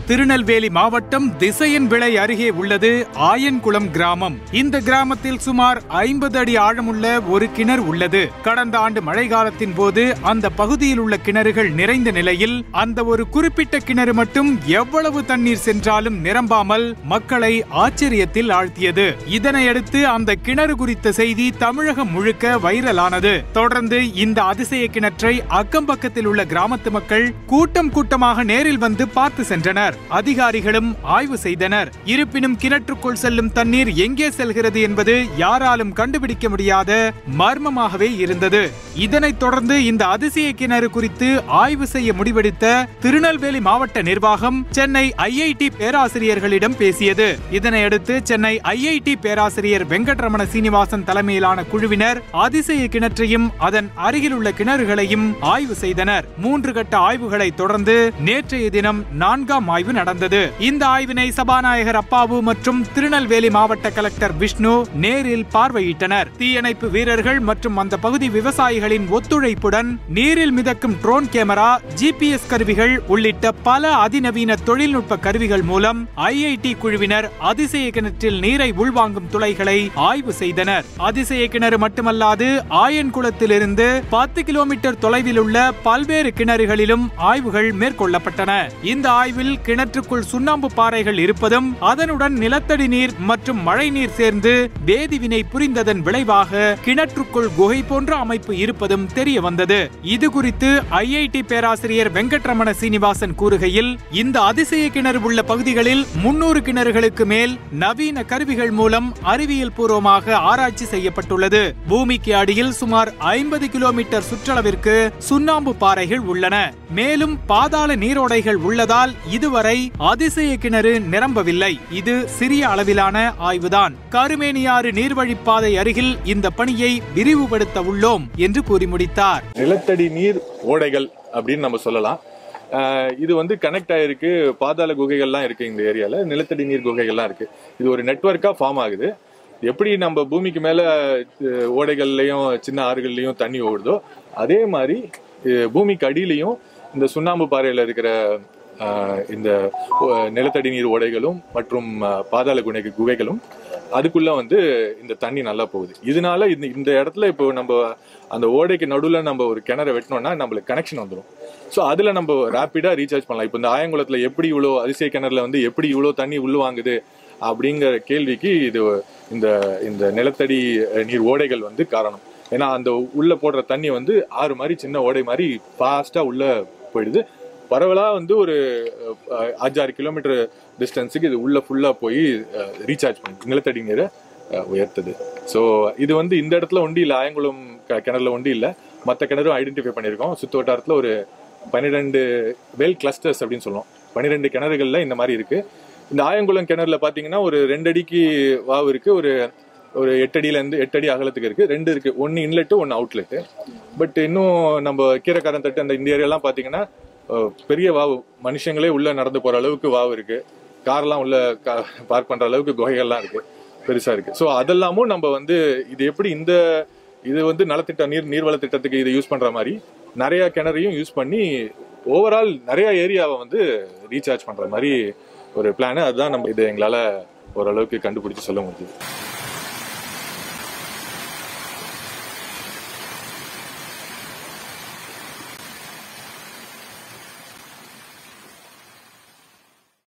திருநெல்வேலி மாவட்டம் திசையன் விளை அருகே உள்ளது ஆயன்குளம் கிராமம் இந்த கிராமத்தில் சுமார் ஐம்பது அடி ஆழமுள்ள ஒரு கிணறு உள்ளது கடந்த ஆண்டு மழை காலத்தின் போது அந்த பகுதியில் உள்ள கிணறுகள் நிறைந்த நிலையில் அந்த ஒரு குறிப்பிட்ட கிணறு மட்டும் எவ்வளவு தண்ணீர் சென்றாலும் நிரம்பாமல் மக்களை ஆச்சரியத்தில் ஆழ்த்தியது இதனையடுத்து அந்த கிணறு குறித்த செய்தி தமிழகம் முழுக்க வைரலானது தொடர்ந்து இந்த அதிசய கிணற்றை அக்கம் பக்கத்தில் உள்ள கிராமத்து மக்கள் கூட்டம் கூட்டமாக நேரில் வந்து பார்த்து சென்றனர் அதிகாரிகளும் ஆய்வு செய்தனர் இருப்பினும் கிணற்றுக்குள் செல்லும் தண்ணீர் எங்கே செல்கிறது என்பது யாராலும் கண்டுபிடிக்க முடியாத மர்மமாகவே இருந்தது இதனைத் தொடர்ந்து இந்த அதிசய கிணறு குறித்து ஆய்வு செய்ய முடிவெடுத்த திருநெல்வேலி மாவட்ட நிர்வாகம் சென்னை ஐஐடி பேராசிரியர்களிடம் பேசியது இதனையடுத்து சென்னை ஐஐடி பேராசிரியர் வெங்கட்ரமண சீனிவாசன் தலைமையிலான குழுவினர் அதிசய கிணற்றையும் அதன் அருகிலுள்ள கிணறுகளையும் ஆய்வு செய்தனர் மூன்று கட்ட ஆய்வுகளை தொடர்ந்து நேற்றைய தினம் நான்காம் ஆய்வு நடந்தது இந்த ஆய்வினை சபாநாயகர் அப்பாவு மற்றும் திருநெல்வேலி மாவட்ட கலெக்டர் விஷ்ணு நேரில் பார்வையிட்டனர் தீயணைப்பு வீரர்கள் மற்றும் அந்த பகுதி விவசாயிகளின் ஒத்துழைப்புடன் நீரில் மிதக்கும் ட்ரோன் கேமரா ஜிபிஎஸ் கருவிகள் உள்ளிட்ட பல அதிநவீன தொழில்நுட்ப கருவிகள் மூலம் ஐஐடி குழுவினர் அதிசய கிணற்றில் நீரை உள்வாங்கும் துளைகளை ஆய்வு செய்தனர் அதிசய கிணறு மட்டுமல்லாது ஆயன்குளத்திலிருந்து பத்து கிலோமீட்டர் தொலைவில் உள்ள பல்வேறு கிணறுகளிலும் ஆய்வுகள் மேற்கொள்ளப்பட்டன இந்த ஆய்வில் கிணற்றுக்குள் சுண்ணாம்பு பாறைகள் இருப்பதும் அதனுடன் நிலத்தடி நீர் மற்றும் மழை நீர் சேர்ந்து வேதிவினை புரிந்ததன் விளைவாக கிணற்றுக்குள் குகை போன்ற அமைப்பு இருப்பதும் தெரிய வந்தது இது குறித்து ஐஐடி பேராசிரியர் வெங்கட்ரமண சீனிவாசன் கூறுகையில் இந்த அதிசய கிணறு உள்ள பகுதிகளில் முன்னூறு கிணறுகளுக்கு மேல் நவீன கருவிகள் மூலம் அறிவியல் பூர்வமாக ஆராய்ச்சி செய்யப்பட்டுள்ளது பூமிக்கு அடியில் சுமார் ஐம்பது கிலோமீட்டர் சுற்றளவிற்கு சுண்ணாம்பு பாறைகள் உள்ளன மேலும் பாதாள நீரோடைகள் உள்ளதால் இதுவரை அதிசய கிணறு நிரம்பவில்லை இது சிறிய அளவிலான ஆய்வுதான் கருமேனியாறு நீர்வழிப்பாதை அருகில் இந்த பணியை விரிவுபடுத்த உள்ளோம் என்று கூறி முடித்தார் நிலத்தடி நீர் ஓடைகள் அப்படின்னு நம்ம சொல்லலாம் ஆஹ் இது வந்து கனெக்ட் ஆயிருக்கு பாதாள குகைகள்லாம் இருக்கு இந்த ஏரியால நிலத்தடி நீர் குகைகள்லாம் இருக்கு இது ஒரு நெட்வொர்க்கா ஃபார்ம் ஆகுது எப்படி நம்ம பூமிக்கு மேல அஹ், ஓடைகள்லயும் சின்ன ஆறுகள்லயும் தண்ணி ஓடுதோ அதே மாதிரி அஹ், பூமிக்கு அடியிலையும் இந்த சுண்ணாம்பு பாறையில இருக்கிற ஆஹ், இந்த அஹ், நிலத்தடி நீர் ஓடைகளும் மற்றும் ஆஹ், பாதாள குணை குகைகளும் அதுக்குள்ள வந்து இந்த தண்ணி நல்லா போகுது இதனால இந்த இந்த இடத்துல இப்போ நம்ம அந்த ஓடைக்கு நடுவுல நம்ம ஒரு கிணற வெட்டினோம்னா நம்மளுக்கு கனெக்ஷன் வந்துடும் ஸோ அதுல நம்ம ரேப்பிடா ரீசார்ஜ் பண்ணலாம் இப்போ இந்த ஆயங்குளத்துல எப்படி இவ்வளோ அதிசய கிணறுல வந்து எப்படி இவ்வளோ தண்ணி உள்ள வாங்குது அப்படிங்கிற கேள்விக்கு இது இந்த இந்த நிலத்தடி அஹ், நீர் ஓடைகள் வந்து காரணம் ஏன்னா அந்த உள்ள போடுற தண்ணி வந்து ஆறு மாதிரி சின்ன ஓடை மாதிரி ஃபாஸ்டா உள்ள போயிடுது பரவலா வந்து ஒரு அஹ், அஞ்சாறு கிலோமீட்டர் டிஸ்டன்ஸுக்கு இது உள்ள ஃபுல்லா போய் ரீசார்ஜ் பண்ணுது நிலத்தடி நீரை அஹ், உயர்த்துது ஸோ இது வந்து இந்த இடத்துல ஒண்டி இல்லை ஆயங்குளம் க- கிணறுல ஒண்டி இல்லை மற்ற கிணறும் ஐடென்டிஃபை பண்ணியிருக்கோம் சுத்து வட்டாரத்தில் ஒரு பன்னிரெண்டு வெல் கிளஸ்டர்ஸ் அப்படின்னு சொல்லுவோம் பன்னிரெண்டு கிணறுகள்ல இந்த மாதிரி இருக்கு இந்த ஆயங்குளம் கிணறுல பாத்தீங்கன்னா ஒரு ரெண்டு அடிக்கு வாவு இருக்கு ஒரு ஒரு எட்டு அடியில இருந்து எட்டு அடி அகலத்துக்கு இருக்கு ரெண்டு இருக்கு ஒன்னு இன்லெட்டு ஒன்னு அவுட்லெட் பட் இன்னும் நம்ம கீரைக்காரன் தட்டு அந்த இந்த ஏரியாலாம் பாத்தீங்கன்னா அஹ், பெரிய வாவு மனுஷங்களே உள்ள நடந்து போற அளவுக்கு வாவு இருக்கு கார்லாம் உள்ள பார்க் பண்ற அளவுக்கு குகைகள்லாம் இருக்கு பெருசா இருக்கு ஸோ அதெல்லாமும் நம்ம வந்து இது எப்படி இந்த இது வந்து நலத்திட்ட நீர் நீர்வள திட்டத்துக்கு இதை யூஸ் பண்ற மாதிரி நிறைய கிணறையும் யூஸ் பண்ணி ஓவரால் நிறைய ஏரியாவை வந்து ரீசார்ஜ் பண்ற மாதிரி ஒரு பிளான் அதுதான் நம்ம இதை எங்களால ஓரளவுக்கு கண்டுபிடிச்சு சொல்ல முடியுது